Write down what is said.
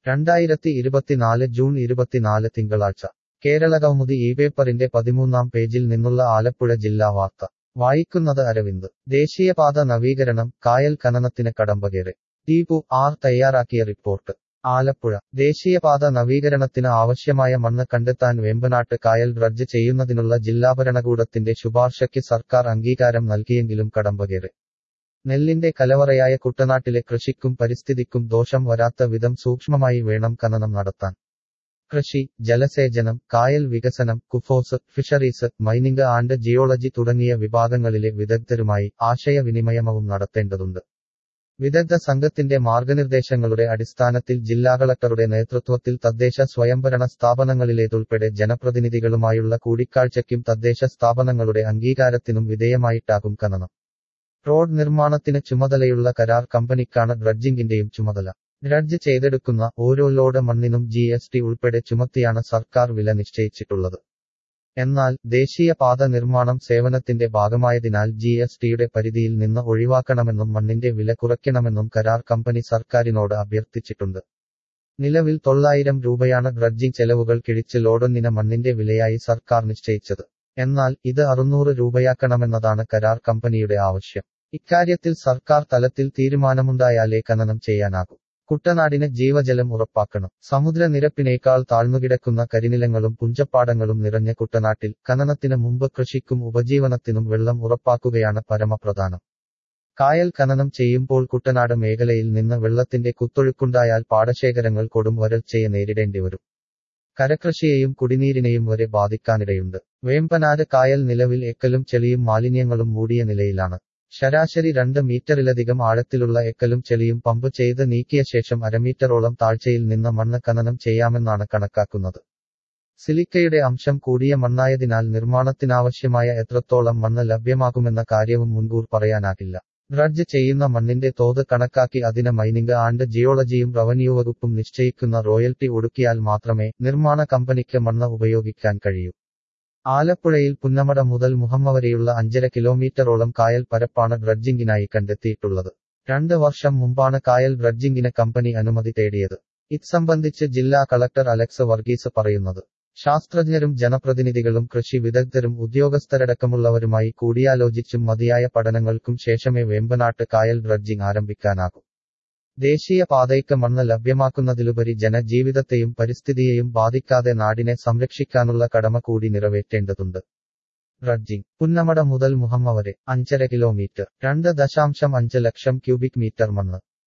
രണ്ടായിരത്തി ഇരുപത്തിനാല് ജൂൺ ഇരുപത്തിനാല് തിങ്കളാഴ്ച കേരളകൗമുദി ഈ പേപ്പറിന്റെ പതിമൂന്നാം പേജിൽ നിന്നുള്ള ആലപ്പുഴ ജില്ലാ വാർത്ത വായിക്കുന്നത് അരവിന്ദ് ദേശീയപാത നവീകരണം കായൽ ഖനനത്തിന് കടമ്പകേറെ ദീപു ആർ തയ്യാറാക്കിയ റിപ്പോർട്ട് ആലപ്പുഴ ദേശീയപാത നവീകരണത്തിന് ആവശ്യമായ മണ്ണ് കണ്ടെത്താൻ വേമ്പനാട്ട് കായൽ ഡ്രഡ്ജ് ചെയ്യുന്നതിനുള്ള ജില്ലാ ഭരണകൂടത്തിന്റെ ശുപാർശയ്ക്ക് സർക്കാർ അംഗീകാരം നൽകിയെങ്കിലും കടമ്പകേറെ നെല്ലിന്റെ കലവറയായ കുട്ടനാട്ടിലെ കൃഷിക്കും പരിസ്ഥിതിക്കും ദോഷം വരാത്ത വിധം സൂക്ഷ്മമായി വേണം ഖനനം നടത്താൻ കൃഷി ജലസേചനം കായൽ വികസനം Kufos fisheries mining and geology തുടങ്ങിയ വിഭാഗങ്ങളിലെ വിദഗ്ധരുമായി ആശയവിനിമയവും നടത്തേണ്ടതുണ്ട് വിദഗ്ധ സംഘത്തിന്റെ മാർഗനിർദ്ദേശങ്ങളുടെ അടിസ്ഥാനത്തിൽ ജില്ലാ കളക്ടറുടെ നേതൃത്വത്തിൽ തദ്ദേശ സ്വയംഭരണ സ്ഥാപനങ്ങളിലേതുൾപ്പെടെ ജനപ്രതിനിധികളുമായുള്ള കൂടിക്കാഴ്ചയ്ക്കും തദ്ദേശ സ്ഥാപനങ്ങളുടെ അംഗീകാരത്തിനും വിധേയമായിട്ടാകും ഖനനം റോഡ് നിർമ്മാണത്തിന് ചുമതലയുള്ള കരാർ കമ്പനിക്കാണ് ഡ്രഡ്ജിംഗിന്റെയും ചുമതല ഡ്രഡ്ജ് ചെയ്തെടുക്കുന്ന ഓരോ ലോഡ് മണ്ണിനും ജി എസ് ടി ഉൾപ്പെടെ ചുമത്തിയാണ് സർക്കാർ വില നിശ്ചയിച്ചിട്ടുള്ളത് എന്നാൽ ദേശീയപാത നിർമ്മാണം സേവനത്തിന്റെ ഭാഗമായതിനാൽ ജി എസ് ടിയുടെ പരിധിയിൽ നിന്ന് ഒഴിവാക്കണമെന്നും മണ്ണിന്റെ വില കുറയ്ക്കണമെന്നും കരാർ കമ്പനി സർക്കാരിനോട് അഭ്യർത്ഥിച്ചിട്ടുണ്ട് നിലവിൽ തൊള്ളായിരം രൂപയാണ് ഡ്രഡ്ജിംഗ് ചെലവുകൾ കിഴിച്ച് ലോഡൊന്നിന് മണ്ണിന്റെ വിലയായി സർക്കാർ നിശ്ചയിച്ചത് എന്നാൽ ഇത് അറുന്നൂറ് രൂപയാക്കണമെന്നതാണ് കരാർ കമ്പനിയുടെ ആവശ്യം ഇക്കാര്യത്തിൽ സർക്കാർ തലത്തിൽ തീരുമാനമുണ്ടായാലേ ഖനനം ചെയ്യാനാകൂ കുട്ടനാടിന് ജീവജലം ഉറപ്പാക്കണം സമുദ്രനിരപ്പിനേക്കാൾ താഴ്ന്നുകിടക്കുന്ന കരിനിലങ്ങളും പുഞ്ചപ്പാടങ്ങളും നിറഞ്ഞ കുട്ടനാട്ടിൽ ഖനനത്തിന് മുമ്പ് കൃഷിക്കും ഉപജീവനത്തിനും വെള്ളം ഉറപ്പാക്കുകയാണ് പരമപ്രധാനം കായൽ ഖനനം ചെയ്യുമ്പോൾ കുട്ടനാട് മേഖലയിൽ നിന്ന് വെള്ളത്തിന്റെ കുത്തൊഴുക്കുണ്ടായാൽ പാടശേഖരങ്ങൾ കൊടും വരൾച്ചയെ നേരിടേണ്ടി വരും കരകൃഷിയെയും കുടിനീരിനെയും വരെ ബാധിക്കാനിടയുണ്ട് വേമ്പനാട് കായൽ നിലവിൽ എക്കലും ചെളിയും മാലിന്യങ്ങളും മൂടിയ നിലയിലാണ് ശരാശരി രണ്ട് മീറ്ററിലധികം ആഴത്തിലുള്ള എക്കലും ചെളിയും പമ്പ് ചെയ്ത് നീക്കിയ ശേഷം അരമീറ്ററോളം താഴ്ചയിൽ നിന്ന് മണ്ണ് ഖനനം ചെയ്യാമെന്നാണ് കണക്കാക്കുന്നത് സിലിക്കയുടെ അംശം കൂടിയ മണ്ണായതിനാൽ നിർമ്മാണത്തിനാവശ്യമായ എത്രത്തോളം മണ്ണ് ലഭ്യമാകുമെന്ന കാര്യവും മുൻകൂർ പറയാനാകില്ല ഡ്രഡ്ജ് ചെയ്യുന്ന മണ്ണിന്റെ തോത് കണക്കാക്കി അതിന് മൈനിംഗ് ആൻഡ് ജിയോളജിയും റവന്യൂ വകുപ്പും നിശ്ചയിക്കുന്ന റോയൽറ്റി ഒടുക്കിയാൽ മാത്രമേ നിർമ്മാണ കമ്പനിക്ക് മണ്ണ് ഉപയോഗിക്കാൻ കഴിയൂ ആലപ്പുഴയിൽ പുന്നമട മുതൽ മുഹമ്മ വരെയുള്ള അഞ്ചര കിലോമീറ്ററോളം കായൽ പരപ്പാണ് ഡ്രഡ്ജിംഗിനായി കണ്ടെത്തിയിട്ടുള്ളത് രണ്ട് വർഷം മുമ്പാണ് കായൽ ഡ്രഡ്ജിംഗിന് കമ്പനി അനുമതി തേടിയത് ഇത് സംബന്ധിച്ച് ജില്ലാ കളക്ടർ അലക്സ് വർഗീസ് പറയുന്നത് ശാസ്ത്രജ്ഞരും ജനപ്രതിനിധികളും കൃഷി വിദഗ്ധരും ഉദ്യോഗസ്ഥരടക്കമുള്ളവരുമായി കൂടിയാലോചിച്ചും മതിയായ പഠനങ്ങൾക്കും ശേഷമേ വേമ്പനാട്ട് കായൽ ഡ്രഡ്ജിംഗ് ആരംഭിക്കാനാകൂ ദേശീയ പാതയ്ക്ക് മണ്ണ് ലഭ്യമാക്കുന്നതിലുപരി ജനജീവിതത്തെയും പരിസ്ഥിതിയെയും ബാധിക്കാതെ നാടിനെ സംരക്ഷിക്കാനുള്ള കടമ കൂടി നിറവേറ്റേണ്ടതുണ്ട് ഡ്രഡ്ജിംഗ് പുന്നമട മുതൽ മുഹമ്മ വരെ അഞ്ചര കിലോമീറ്റർ രണ്ട് ദശാംശം അഞ്ച് ലക്ഷം ക്യൂബിക് മീറ്റർ മണ്ണ്